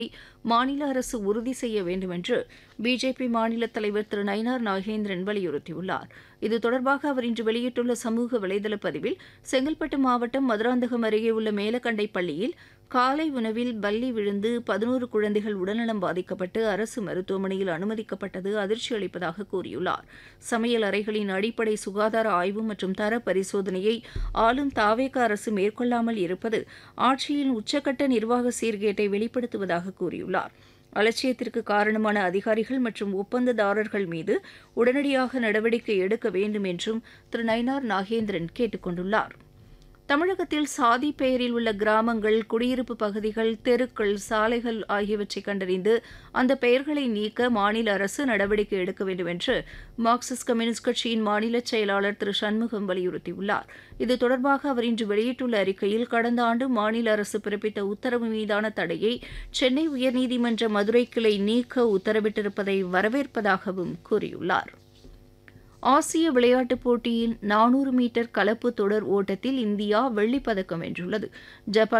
மாநில அரசு உறுதி செய்ய வேண்டும் என்று பிஜேபி மாநில தலைவர் திரு நயினார் நாகேந்திரன் வலியுறுத்தியுள்ளார் இது தொடர்பாக அவர் இன்று வெளியிட்டுள்ள சமூக வலைதள பதிவில் செங்கல்பட்டு மாவட்டம் மதுராந்தகம் அருகே உள்ள மேலக்கண்டை பள்ளியில் காலை உணவில் பல்லி விழுந்து பதினோரு குழந்தைகள் உடல்நலம் பாதிக்கப்பட்டு அரசு மருத்துவமனையில் அனுமதிக்கப்பட்டது அதிர்ச்சி அளிப்பதாக கூறியுள்ளார் சமையல் அறைகளின் அடிப்படை சுகாதார ஆய்வு மற்றும் தர பரிசோதனையை ஆளும் தாவேக அரசு மேற்கொள்ளாமல் இருப்பது ஆட்சியின் உச்சக்கட்ட நிர்வாக சீர்கேட்டை வெளிப்படுத்துவதாக கூறியுள்ளார் அலட்சியத்திற்கு காரணமான அதிகாரிகள் மற்றும் ஒப்பந்ததாரர்கள் மீது உடனடியாக நடவடிக்கை எடுக்க வேண்டும் என்றும் திரு நயினார் நாகேந்திரன் கேட்டுக் கொண்டுள்ளார் தமிழகத்தில் சாதி பெயரில் உள்ள கிராமங்கள் குடியிருப்பு பகுதிகள் தெருக்கள் சாலைகள் ஆகியவற்றை கண்டறிந்து அந்த பெயர்களை நீக்க மாநில அரசு நடவடிக்கை எடுக்க வேண்டும் என்று மார்க்சிஸ்ட் கம்யூனிஸ்ட் கட்சியின் மாநில செயலாளர் திரு சண்முகம் வலியுறுத்தியுள்ளார் இது தொடர்பாக அவர் இன்று வெளியிட்டுள்ள அறிக்கையில் கடந்த ஆண்டு மாநில அரசு பிறப்பித்த உத்தரவு மீதான தடையை சென்னை உயர்நீதிமன்ற மதுரை கிளை நீக்க உத்தரவிட்டிருப்பதை வரவேற்பதாகவும் கூறியுள்ளார் ஆசிய விளையாட்டுப் போட்டியின் நானூறு மீட்டர் கலப்பு தொடர் ஓட்டத்தில் இந்தியா வெள்ளிப் பதக்கம் வென்றுள்ளது ஜப்பான்